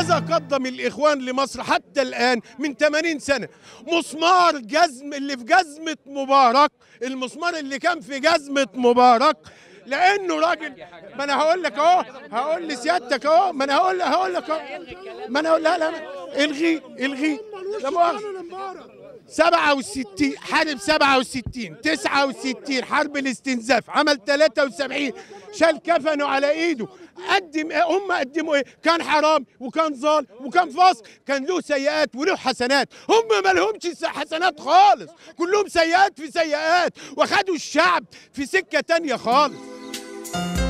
ماذا قدم الإخوان لمصر حتى الآن من 80 سنة مسمار جزم اللي في جزمة مبارك المسمار اللي كان في جزمة مبارك لانه راجل ما انا هقول لك اهو هقول لسيادتك اهو ما انا هقول هقول لك اهو ما انا هقول لا لا الغي الغي لا مؤاخذة 67 حارب 67 69 حرب الاستنزاف عمل 73 شال كفنه على ايده قدم هم قدموا ايه كان حرام وكان ظالم وكان فاسق كان له سيئات وله حسنات هم ما لهمش حسنات خالص كلهم سيئات في سيئات وخدوا الشعب في سكة تانية خالص